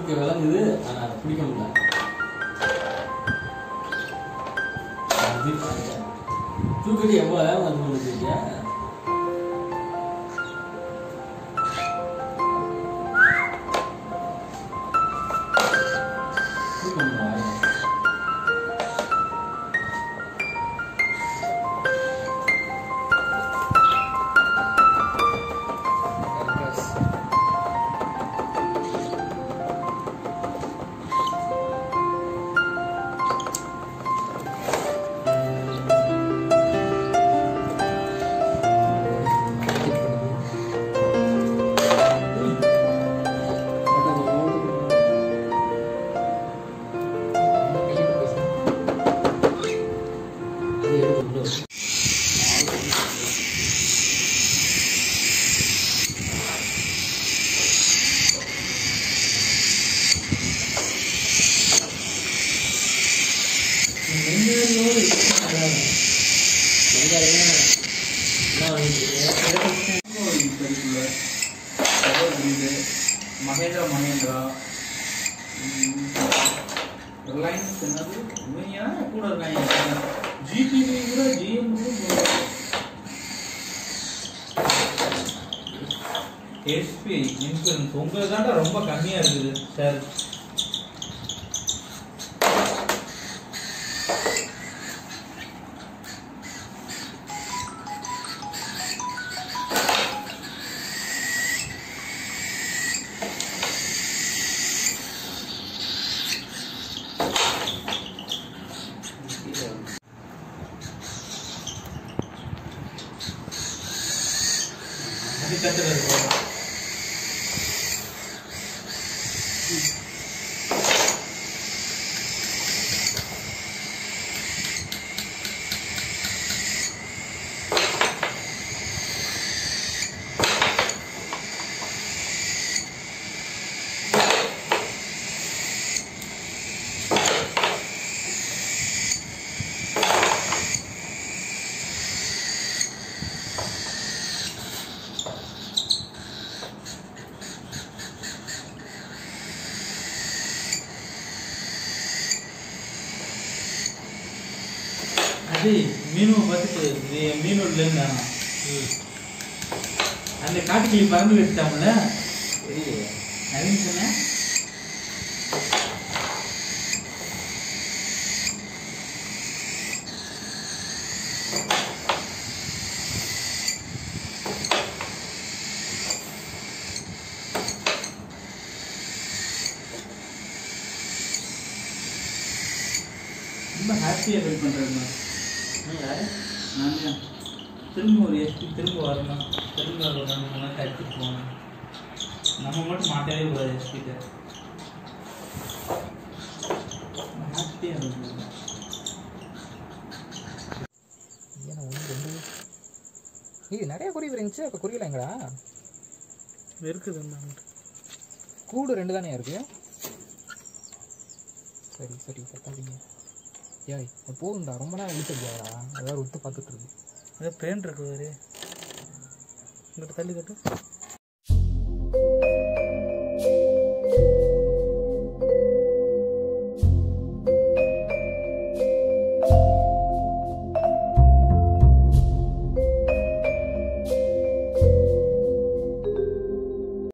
Okay விளங்குது ஆனா பிடிக்க முடியல அது தூக்கடி எவ்வளோ வேகம் வந்து முடிச்சிருக்கியா தூக்க முடியல அது எடுத்து விடு. என்ன பண்ணிட்டு இருக்கீங்க? மகேந்திரா மகேந்திரா ரிலையன்ஸ் என்னது இவங்க ஏன் கூட இருக்காங்க ஜிடிவி கூட ஜிஎம் எஸ்பி இன்சூரன்ஸ் உங்களுக்கு தான்டா ரொம்ப கம்மியா இருக்குது சார் அது கத்துறது அது மீனுவை பார்த்துட்டு இது என் மீனோட இருந்தானா அந்த காட்டுக்கிளி பறந்து வச்சுட்டாமல தெரியலையே. நவீன் சொன்னேன் ரொம்ப ஹாப்பியாக ஃபீல் பண்ணுறேன் ம், யாரு? நான் தான் திரும்ப ஒரு எஸ்பி திரும்ப வரணும் திரும்ப ஒரு ரெண்டு மூணு நாள் எடுத்துட்டு போகணும் நம்ம மட்டும் மாட்டவே கூடாது எஸ்பிட்ட ஹாப்பியாக இருக்கும் ஏன்னா ஒன்று ரெண்டு ஏய் நிறைய குருவி இருந்துச்சு அப்போ குருவில எங்கடா இருக்குது கூடு ரெண்டு தானே இருக்கு சரி சரி சத்தாதீங்க ஏய் அது போதும்டா ரொம்ப நேரம் இழுத்துருக்கியாடா ஏதாவது விட்டு பார்த்துட்டு இருக்கு ஏதோ பெயின் இருக்கு வேறு இங்கிட்ட தள்ளி கட்டு